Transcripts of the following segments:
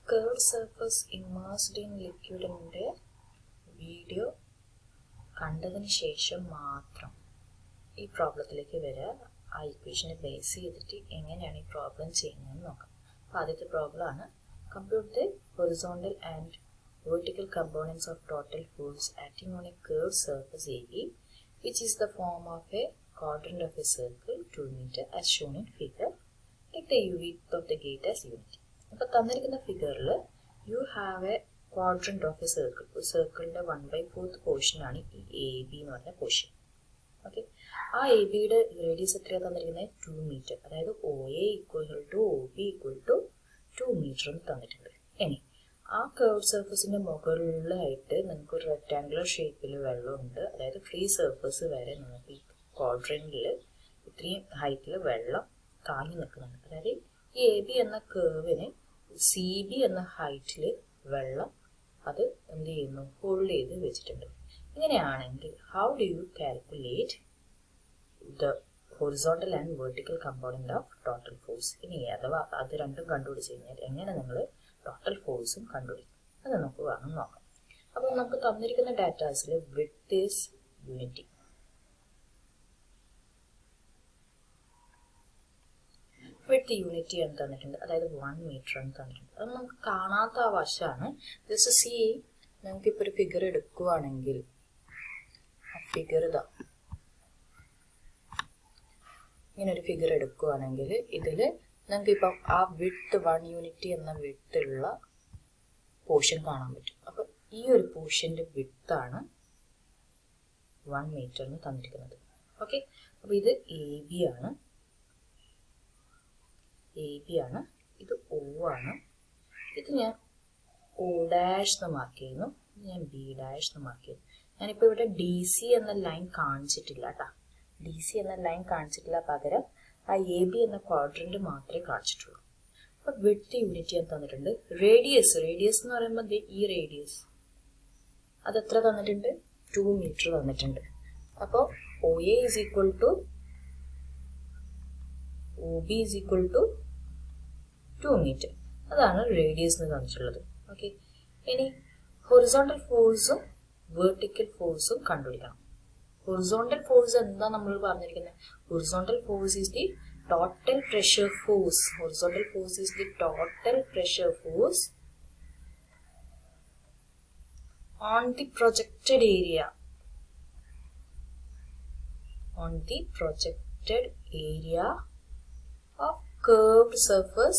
Curve surface immersed in ലിക്വിഡിൻ്റെ video കണ്ടതിന് ശേഷം മാത്രം ഈ പ്രോബ്ലത്തിലേക്ക് വരിക ആ ഇക്വേഷനെ ബേസ് ചെയ്തിട്ട് എങ്ങനെയാണ് ഈ പ്രോബ്ലം ചെയ്യുന്നതെന്ന് നോക്കാം അപ്പോൾ ആദ്യത്തെ പ്രോബ്ലമാണ് compute the horizontal and vertical components of total force acting on a curved surface AB, which is the form of a quadrant of a circle 2 meter as shown in figure. Take the width of the gate as unit. അപ്പോൾ തന്നിരിക്കുന്ന ഫിഗറിൽ you have a quadrant of a circle ഒരു സർക്കിളിൻ്റെ one by fourth പോർഷനാണ് ഈ A B എന്ന് പറഞ്ഞ portion okay ആ എ ബിയുടെ റേഡിയസ് എത്രയാണ് തന്നിരിക്കുന്നത് ടു മീറ്റർ അതായത് O A equal to O B equal to two metre എന്ന് തന്നിട്ടുണ്ട് ഇനി ആ കേർവ് സർഫസിന്റെ മുകളിലായിട്ട് നിങ്ങൾക്ക് ഒരു റെക്ടാങ്കുലർ ഷേപ്പിൽ വെള്ളമുണ്ട് അതായത് ഫ്രീ സർഫസ് വരെ നമുക്ക് ഈ ക്വാഡ്രന്റിൽ ഇത്രയും ഹൈറ്റിൽ വെള്ളം താങ്ങി നിൽക്കുന്നുണ്ട് അതായത് ഈ എ ബി എന്ന കേർവിന് സി ബി എന്ന ഹൈറ്റിൽ വെള്ളം അത് എന്ത് ചെയ്യുന്നു ഹോൾഡ് ചെയ്ത് വെച്ചിട്ടുണ്ട് ഇങ്ങനെയാണെങ്കിൽ how do you calculate the horizontal and vertical component of total force ഇനി അഥവാ അത് രണ്ടും കണ്ടുപിടിച്ച് കഴിഞ്ഞാൽ എങ്ങനെ നിങ്ങൾ ടോട്ടൽ ഫോഴ്സും കണ്ടുപിടിക്കും അത് നമുക്ക് വേണം നോക്കാം അപ്പോൾ നമുക്ക് തന്നിരിക്കുന്ന ഡാറ്റാസിൽ width is unity width unity എന്ന് തന്നിട്ടുണ്ട് അതായത് വൺ മീറ്റർ എന്ന് തന്നിട്ടുണ്ട് അത് നമുക്ക് കാണാത്ത ആ വശമാണ് ജസ്റ്റ് സി നമുക്കിപ്പോൾ ഒരു ഫിഗർ എടുക്കുവാണെങ്കിൽ ആ ഫിഗർ ഇതാ ഇങ്ങനെ ഒരു ഫിഗർ എടുക്കുവാണെങ്കിൽ ഇതിൽ നമുക്കിപ്പം ആ വിട്ട് വൺ യൂണിറ്റ് എന്ന വിട്ടുള്ള പോർഷൻ കാണാൻ പറ്റും അപ്പം ഈ ഒരു പോർഷൻ്റെ വിട്ടാണ് വൺ മീറ്ററിന് തന്നിരിക്കുന്നത് ഓക്കെ അപ്പോൾ ഇത് എ ബി ആണ് എ ബി ആണ് ഇത് ഒ ആണ് ഇത് ഞാൻ ഒ ഡാഷ് എന്ന് മാർക്ക് ചെയ്യുന്നു ഇത് ഞാൻ ബി ഡാഷ് എന്ന് മാർക്ക് ചെയ്യുന്നു ഞാനിപ്പോൾ ഇവിടെ ഡി സി എന്ന ലൈൻ കാണിച്ചിട്ടില്ല കേട്ടോ ഡി സി എന്ന ലൈൻ കാണിച്ചിട്ടില്ല പകരം ആ എ ബി എന്ന ക്വാഡ്രന്റ് മാത്രമേ കാണിച്ചിട്ടുള്ളൂ അപ്പൊ വിഡ്ത്ത് യൂണിറ്റ് ഞാൻ തന്നിട്ടുണ്ട് റേഡിയസ് റേഡിയസ് എന്ന് പറയുമ്പോൾ ഈ റേഡിയസ് അത് എത്ര തന്നിട്ടുണ്ട് ടു മീറ്റർ തന്നിട്ടുണ്ട് അപ്പോൾ O A is equal to O B is equal to two metre അതാണ് റേഡിയസ് എന്ന് തന്നിട്ടുള്ളത് ഓക്കെ ഇനി ഹൊറിസോണ്ടൽ ഫോഴ്സും വേർട്ടിക്കൽ ഫോഴ്സും കണ്ടുപിടിക്കണം ഹൊറിസോണ്ടൽ ഫോഴ്സ് എന്താ നമ്മൾ പറഞ്ഞിരിക്കുന്നത് horizontal force is the total pressure force horizontal force is the total pressure force on the projected area on the projected area of curved surface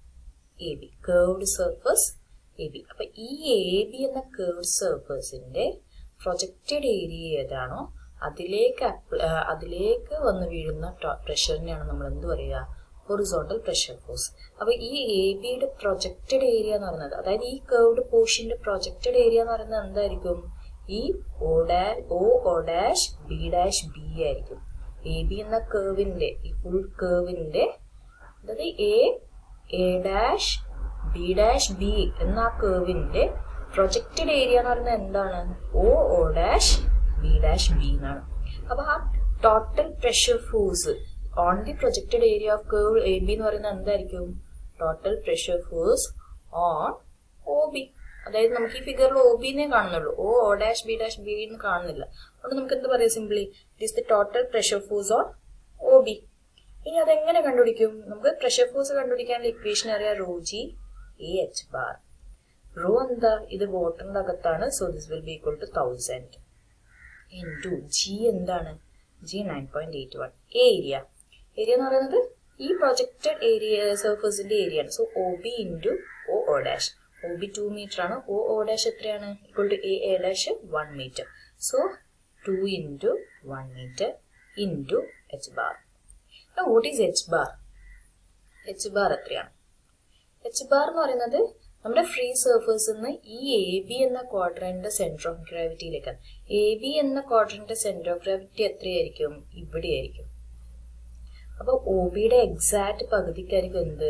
A B curved surface A B അപ്പൊ ഈ A B എന്ന curved സർഫസിന്റെ projected area ഏതാണോ അതിലേക്ക് അതിലേക്ക് വന്ന് വീഴുന്ന പ്രഷറിനെയാണ് നമ്മൾ എന്ത് പറയുക ഹൊറിസോണ്ടൽ പ്രഷർ ഫോഴ്സ് അപ്പൊ ഈ എ ബിയുടെ പ്രൊജക്റ്റഡ് ഏരിയ എന്ന് പറയുന്നത് അതായത് ഈ കേർവ്ഡ് പോർഷന്റെ പ്രൊജക്റ്റഡ് ഏരിയ എന്ന് പറയുന്നത് എന്തായിരിക്കും ഈ O dash O O dash B dash B ആയിരിക്കും എ ബി എന്ന കേർവിന്റെ ഈ ഫുൾ കേർവിന്റെ അതായത് A A dash B dash B എന്ന ആ കേർവിന്റെ പ്രൊജക്റ്റഡ് ഏരിയ എന്ന് പറയുന്നത് എന്താണ് O O dash B dash B എന്നാണ് അപ്പൊ ആ total pressure force on the projected area of curve A B എന്ന് പറയുന്നത് എന്തായിരിക്കും total pressure force on O B അതായത് നമുക്ക് ഈ ഫിഗറിൽ ഒ ബിനെ കാണുന്നുള്ളൂ O O dash B dash B എന്ന് കാണുന്നില്ല അതുകൊണ്ട് നമുക്ക് എന്ത് പറയാം simply it is the total pressure force on O B ഇനി അതെങ്ങനെ കണ്ടുപിടിക്കും നമുക്ക് പ്രഷർ ഫോഴ്സ് കണ്ടുപിടിക്കാനുള്ള ഇക്വേഷൻ അറിയാം rho g A H bar rho എന്താ ഇത് വാട്ടറിന്റെ അകത്താണ് so this will be equal to thousand into g എന്താണ് g nine point eight one area area എന്ന് പറയുന്നത് ഈ പ്രൊജക്റ്റഡ് ഏരിയ സർഫസിന്റെ ഏരിയ ആണ് so O B into O O dash O B two metre ആണ് ഒ ഒ ഡാഷ് എത്രയാണ് equal to A A dash one metre so two into one metre into h bar what is h bar h bar എത്രയാണ് h bar എന്ന് പറയുന്നത് നമ്മുടെ free സർഫേഴ്സിൽ നിന്ന് ഈ A B എന്ന ക്വാഡ്രന്റെ സെന്റർ ഓഫ് ഗ്രാവിറ്റിയിലേക്കാണ് എ ബി എന്ന ക്വാഡ്രന്റെ സെന്റർ ഓഫ് ഗ്രാവിറ്റി എത്രയായിരിക്കും ഇവിടെ ആയിരിക്കും അപ്പൊ ഒ ബിയുടെ എക്സാക്ട് പകുതിക്കായിരിക്കും എന്ത്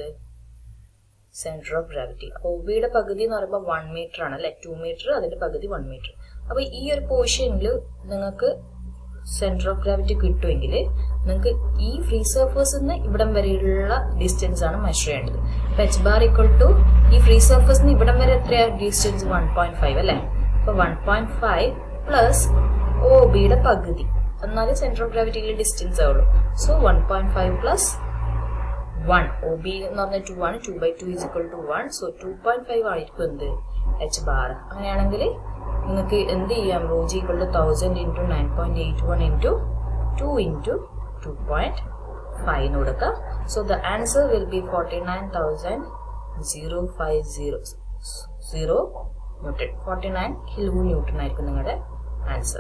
സെന്റർ ഓഫ് ഗ്രാവിറ്റി അപ്പൊ ഒ ബിയുടെ പകുതി എന്ന് പറയുമ്പോൾ വൺ മീറ്റർ ആണ് അല്ലെ ടു മീറ്റർ അതിന്റെ പകുതി വൺ മീറ്റർ അപ്പൊ ഈ ഒരു പോർഷനിൽ നിങ്ങൾക്ക് സെന്റർ ഓഫ് ഗ്രാവിറ്റി കിട്ടുമെങ്കിൽ നിങ്ങൾക്ക് ഈ ഫ്രീ സർഫേസിൽ നിന്ന് ഇവിടം വരെയുള്ള ഡിസ്റ്റൻസ് ആണ് മെഷർ ചെയ്യേണ്ടത് അപ്പൊ എച്ച് ബാർ ഈക്വൽ ടു ഈ ഫ്രീ സർഫേസിൽ നിന്ന് ഇവിടം വരെ എത്രയാ ഡിസ്റ്റൻസ് വൺ പോയിന്റ് ഫൈവ് അല്ലേ അപ്പൊ one point five plus O ബിയുടെ പകുതി എന്നാലേ സെന്റർ ഓഫ് ഗ്രാവിറ്റിയിലെ ഡിസ്റ്റൻസ് ആവുള്ളൂ so one point five plus one O B എന്ന് പറഞ്ഞാൽ ടു ആണ് two by two is equal to one so two point five ആയിരിക്കും എന്ത് എച്ച് ബാർ അങ്ങനെയാണെങ്കിൽ നിങ്ങൾക്ക് എന്ത് ചെയ്യാം rho g equal to thousand into nine point eight one into two into two point five കൊടുക്കാം so the answer will B forty nine thousand zero five zero zero newton forty nine kilo newton ആയിരിക്കും നിങ്ങളുടെ answer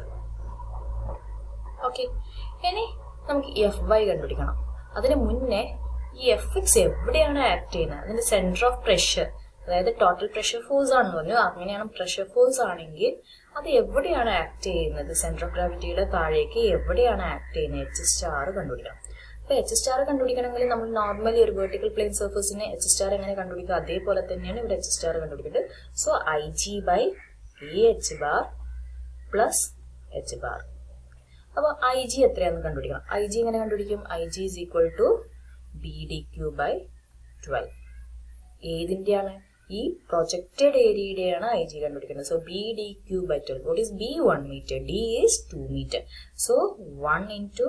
okay ഇനി നമുക്ക് F Y കണ്ടുപിടിക്കണം അതിന് മുന്നേ ഈ F X എവിടെയാണ് ആക്ട് ചെയ്യുന്നത് അതിന്റെ സെന്റർ ഓഫ് പ്രഷർ അതായത് ടോട്ടൽ പ്രഷർ ഫോഴ്സ് ആണെന്ന് പറഞ്ഞു അങ്ങനെയാണ് പ്രഷർ ഫോഴ്സ് ആണെങ്കിൽ അത് എവിടെയാണ് ആക്ട് ചെയ്യുന്നത് സെന്റർ ഓഫ് ഗ്രാവിറ്റിയുടെ താഴേക്ക് എവിടെയാണ് ആക്ട് ചെയ്യുന്നത് എച്ച് സ്റ്റാർ കണ്ടുപിടിക്കണം അപ്പൊ എച്ച് സ്റ്റാർ കണ്ടുപിടിക്കണമെങ്കിൽ നമ്മൾ നോർമലി ഒരു വെർട്ടിക്കൽ പ്ലെയിൻ സർഫസിനെ എച്ച് സ്റ്റാർ എങ്ങനെ കണ്ടുപിടിക്കുക അതേപോലെ തന്നെയാണ് ഇവിടെ എച്ച് സ്റ്റാർ കണ്ടുപിടിക്കുന്നത് so I G by A H bar plus H bar അപ്പൊ ഐ ജി എത്രയാണെന്ന് കണ്ടുപിടിക്കണം ഐ ജി എങ്ങനെ കണ്ടുപിടിക്കും I G is equal to B D Q by twelve ഏതിന്റെയാണ് ഈ പ്രൊജക്റ്റഡ് ഏരിയയുടെയാണ് ഐ ജി കണ്ടുപിടിക്കുന്നത് so B D Q by twelve what is B one metre D is two metre so one into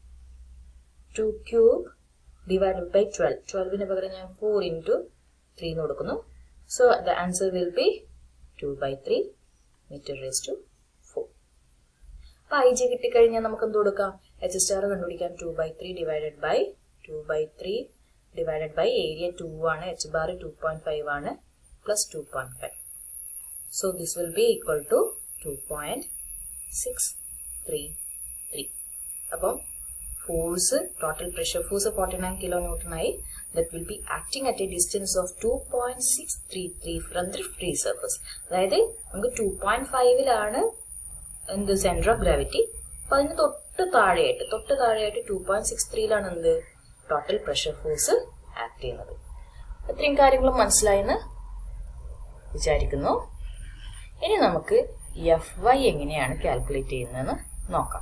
two cube divided by twelve ട്വൽവിന് പകരം ഞാൻ four into three എന്ന് കൊടുക്കുന്നു so the answer will be two by three metre raise to four അപ്പൊ I G കിട്ടിക്കഴിഞ്ഞാൽ നമുക്ക് എന്ത് കൊടുക്കാം എച്ച് സ്റ്റാർ കണ്ടുപിടിക്കാൻ two by three divided by two by three divided by area two ആണ് H bar two point five ആണ് plus two point five so this will be equal to two point six three three അപ്പം force total pressure force forty nine kilo ന്യൂട്ടനായി that will be acting at a distance of two point six three three from the free surface അതായത് നമുക്ക് two point ഫൈവിലാണ് എന്ത് centre of gravity അപ്പൊ അതിന് തൊട്ട് താഴെയായിട്ട് തൊട്ട് താഴെയായിട്ട് ടു പോയിന്റ് സിക്സ് ത്രീയിലാണ് എന്ത് ടോട്ടൽ പ്രഷർ ഫോഴ്സ് ആക്ട് ചെയ്യുന്നത് ഇത്രയും കാര്യങ്ങൾ മനസ്സിലായെന്ന് വിചാരിക്കുന്നു ഇനി നമുക്ക് എഫ് വൈ എങ്ങനെയാണ് കാൽക്കുലേറ്റ് ചെയ്യുന്നതെന്ന് നോക്കാം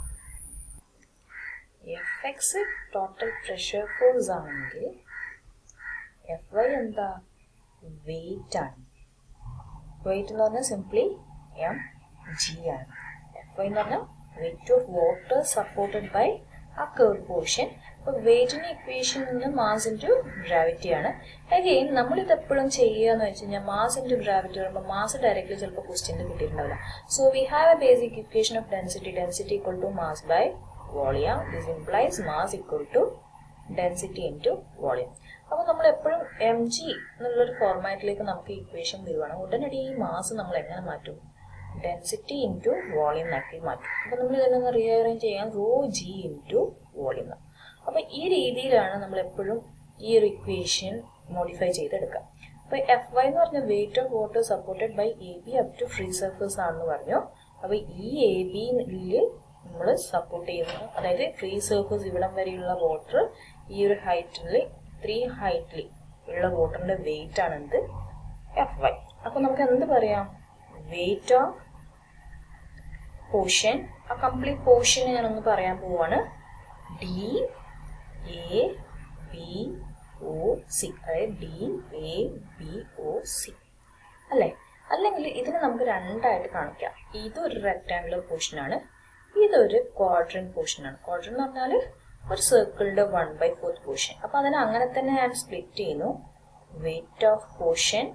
F X total pressure force ആണെങ്കിൽ എഫ് വൈ എന്താ വെയിറ്റ് ആണ് വെയിറ്റ് എന്ന് പറഞ്ഞാൽ സിംപ്ലി എം ജി ആണ് എഫ് വൈ എന്ന് പറഞ്ഞാൽ weight of water supported by ആ കേർവ് പോർഷൻ അപ്പൊ വെയിറ്റിന്റെ ഇക്വേഷൻ നിന്ന് മാസ് ഇൻറ്റു ഗ്രാവിറ്റി ആണ് അഗെയിൻ നമ്മൾ ഇത് എപ്പോഴും ചെയ്യുക എന്ന് വെച്ച് കഴിഞ്ഞാൽ മാസ് ഇൻറ്റു ഗ്രാവിറ്റി പറയുമ്പോൾ മാസ് ഡയറക്റ്റ്ലി ചിലപ്പോൾ ക്വസ്റ്റ്യൻ കിട്ടിയിട്ടുണ്ടാവില്ല so we have a basic equation of density density equal to mass by volume this implies mass equal to density into volume അപ്പോൾ നമ്മൾ എപ്പോഴും എം ജി എന്നുള്ളൊരു ഫോർമാറ്റിലേക്ക് നമുക്ക് ഇക്വേഷൻ വരുവാണ് ഉടനടി ഈ മാസ് നമ്മൾ എങ്ങനെ മാറ്റും ഡെൻസിറ്റി ഇൻറ്റു വോളിയം ആക്കി മാറ്റും അപ്പോൾ നമ്മൾ ഇതെല്ലാം റീഅറേഞ്ച് ചെയ്യാൻ റോ ജി ഇൻറ്റു വോളിയം അപ്പോൾ ഈ രീതിയിലാണ് നമ്മൾ എപ്പോഴും ഈ ഒരു ഇക്വേഷൻ മോഡിഫൈ ചെയ്തെടുക്കുക അപ്പോൾ എഫ് വൈ എന്ന് പറഞ്ഞ weight of water supported by A B up to free surface ആണെന്ന് പറഞ്ഞു അപ്പോൾ ഈ എ ബിയിൽ നമ്മൾ സപ്പോർട്ട് ചെയ്യുന്നത് അതായത് ഫ്രീ സർഫേസ് ഇവിടം വരെയുള്ള വാട്ടർ ഈ ഒരു ഹൈറ്റിൽ ത്രീ ഹൈറ്റിൽ ഉള്ള വാട്ടറിന്റെ വെയിറ്റ് ആണ് എന്ത് എഫ് വൈ അപ്പോൾ നമുക്ക് എന്ത് പറയാം വെയിറ്റ് ഓഫ് പോർഷൻ ആ കംപ്ലീറ്റ് പോർഷൻ ഞാനൊന്ന് പറയാൻ പോവാണ് D A B O C അതായത് D A B O C അല്ലേ അല്ലെങ്കിൽ ഇതിനെ നമുക്ക് രണ്ടായിട്ട് കാണിക്കാം ഇതൊരു റെക്ടാങ്കുലർ പോർഷനാണ് ഇതൊരു ക്വാഡ്രൻ പോർഷനാണ് ക്വാഡ്രൻ എന്ന് പറഞ്ഞാൽ ഒരു സർക്കിളിന്റെ വൺ ബൈ ഫോർത്ത് പോർഷൻ അപ്പൊ അതിനെ അങ്ങനെ തന്നെ ഞാൻ സ്പ്ലിറ്റ് ചെയ്യുന്നു weight of portion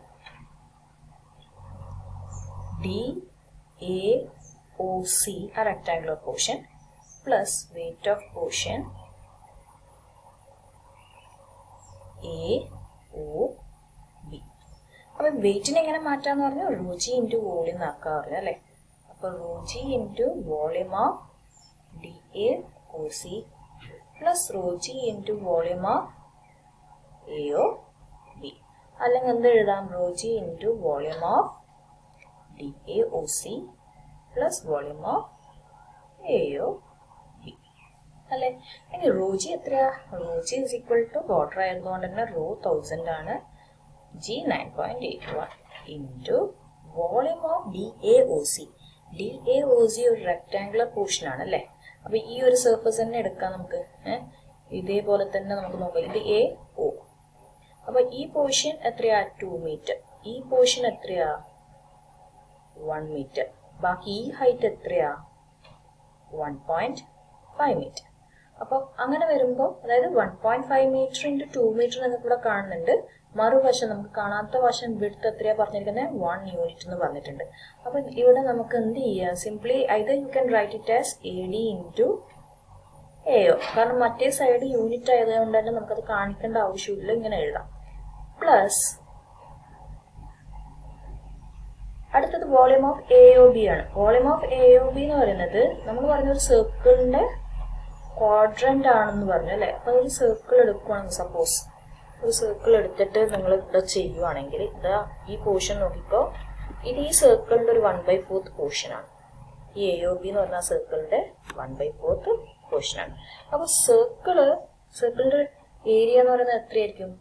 D A O C ആ rectangular portion plus weight of portion A O B അപ്പൊ വെയിറ്റിനെ എങ്ങനെ മാറ്റാന്ന് പറഞ്ഞാൽ റോജി ഇൻറ്റു വോളിയം ആക്കാൻ പറയാം അല്ലെ അപ്പൊ rho g into volume of D A O C plus rho g into volume of A O B അല്ലെങ്കിൽ എന്ത് എഴുതാം rho g into volume of D A O C plus volume of A O B അല്ലെ ഇനി rho g എത്രയാ rho g is equal to water ആയതുകൊണ്ട് തന്നെ rho thousand ആണ് g nine point eight one into volume of D A O C D A O C ഒരു rectangular portion ആണ് അല്ലേ അപ്പൊ ഈ ഒരു സർഫസ് തന്നെ എടുക്കാം നമുക്ക് ഏഹ് ഇതേപോലെ തന്നെ നമുക്ക് നോക്കാം ഇത് എ ഒ അപ്പൊ ഈ പോർഷൻ എത്രയാ ടു മീറ്റർ ഈ പോർഷൻ എത്രയാ വൺ മീറ്റർ ബാക്കി ഈ ഹൈറ്റ് എത്രയാ വൺ പോയിന്റ് ഫൈവ് മീറ്റർ അപ്പോൾ അങ്ങനെ വരുമ്പോൾ അതായത് one point five metre into two metre നിങ്ങൾക്ക് ഇവിടെ കാണുന്നുണ്ട് മറുവശം നമുക്ക് കാണാത്ത വശം വിടുത്ത് എത്രയാ പറഞ്ഞിരിക്കുന്നത് വൺ യൂണിറ്റ് എന്ന് പറഞ്ഞിട്ടുണ്ട് അപ്പൊ ഇവിടെ നമുക്ക് എന്ത് ചെയ്യാം simply either you can write it as A D into A O കാരണം മറ്റേ സൈഡ് യൂണിറ്റ് ആയതുകൊണ്ട് തന്നെ നമുക്കത് കാണിക്കേണ്ട ആവശ്യമില്ല ഇങ്ങനെ എഴുതാം പ്ലസ് അടുത്തത് volume of A O B ആണ് volume of A O B എന്ന് പറയുന്നത് നമ്മൾ പറഞ്ഞ ഒരു സർക്കിളിന്റെ ക്വാഡ്രന്റ് ആണെന്ന് പറഞ്ഞു അല്ലെ അപ്പൊ ഒരു സർക്കിൾ എടുക്കുവാണെങ്കിൽ സപ്പോസ് ഒരു സർക്കിൾ എടുത്തിട്ട് നിങ്ങൾ ഇവിടെ ചെയ്യുവാണെങ്കിൽ ഇതാ ഈ പോർഷൻ നോക്കിക്കോ ഇത് ഈ സർക്കിളിന്റെ ഒരു വൺ ബൈ ഫോർത്ത് പോർഷൻ ആണ് ഈ എ ഒ ബി എന്ന് പറഞ്ഞ സർക്കിളിന്റെ വൺ ബൈ ഫോർത്ത് പോർഷൻ ആണ് അപ്പൊ സർക്കിള് സർക്കിളിന്റെ ഏരിയ എന്ന് പറയുന്നത് എത്രയായിരിക്കും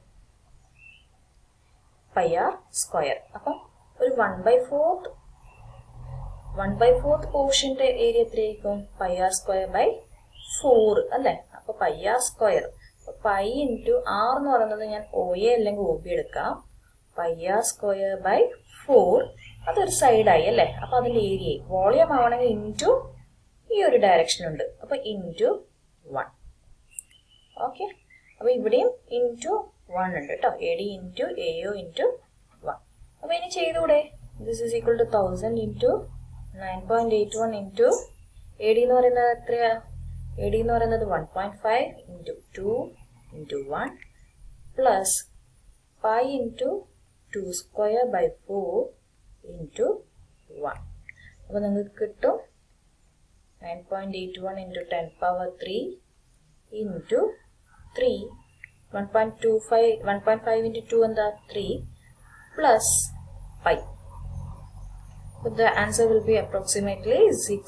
പൈ ആർ സ്ക്വയർ അപ്പം ഒരു one by fourth one by fourth പോർഷന്റെ ഏരിയ എത്രയായിരിക്കും pi R square by four അല്ലെ അപ്പൊ pi R square pi into R എന്ന് പറയുന്നത് ഞാൻ ഒ എ അല്ലെങ്കിൽ ഒ ബി എടുക്കാം pi R square by four അതൊരു സൈഡായി അല്ലേ അപ്പൊ അതിന്റെ ഏരിയ വോളിയം ആവണമെങ്കിൽ ഇൻറ്റു ഈ ഒരു ഡയറക്ഷൻ ഉണ്ട് അപ്പൊ ഇൻറ്റു വൺ ഓക്കെ അപ്പൊ ഇവിടെയും ഇൻറ്റു വൺ ഉണ്ട് കേട്ടോ A D into A O into one അപ്പൊ ഇനി ചെയ്തൂടെ this is equal to thousand into nine point eight one into A D എന്ന് പറയുന്നത് എത്രയാ എ ഡി എന്ന് പറയുന്നത് one point five into two into one plus five into two square by four into one അപ്പോൾ നിങ്ങൾക്ക് കിട്ടും nine point eight one into ten power three into three one point two five one point five into two എന്താ three plus five the answer will be approximately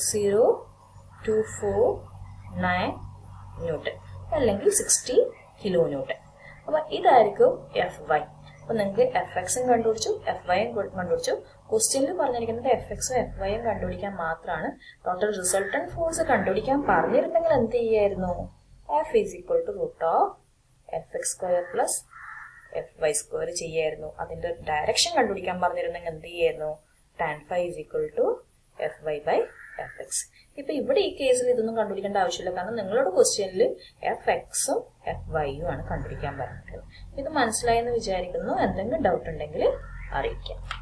6024 newton അല്ലെങ്കിൽ sixty kilo newton അപ്പൊ ഇതായിരിക്കും F Y അപ്പൊ നിങ്ങൾക്ക് F എക്സും കണ്ടുപിടിച്ചു F വൈയും കണ്ടുപിടിച്ചു ക്വസ്റ്റ്യനിൽ പറഞ്ഞിരിക്കുന്നത് എഫ് എക്സും എഫ് വൈയും കണ്ടുപിടിക്കാൻ മാത്രമാണ് ടോട്ടൽ റിസൾട്ടൻ ഫോഴ്സ് കണ്ടുപിടിക്കാൻ പറഞ്ഞിരുന്നെങ്കിൽ എന്ത് ചെയ്യായിരുന്നു F is equal to root of F X square plus F Y square ചെയ്യായിരുന്നു അതിന്റെ ഡയറക്ഷൻ കണ്ടുപിടിക്കാൻ പറഞ്ഞിരുന്നെങ്കിൽ എന്ത് ചെയ്യായിരുന്നു tan phi is equal to F Y by F X ഇപ്പൊ ഇവിടെ ഈ കേസിൽ ഇതൊന്നും കണ്ടുപിടിക്കേണ്ട ആവശ്യമില്ല കാരണം നിങ്ങളുടെ ക്വസ്റ്റ്യനിൽ എഫ് എക്സും എഫ് വൈയും ആണ് കണ്ടുപിടിക്കാൻ പറഞ്ഞിട്ടുള്ളത് ഇത് മനസ്സിലായെന്ന് വിചാരിക്കുന്നു എന്തെങ്കിലും ഡൗട്ട് ഉണ്ടെങ്കിൽ അറിയിക്കാം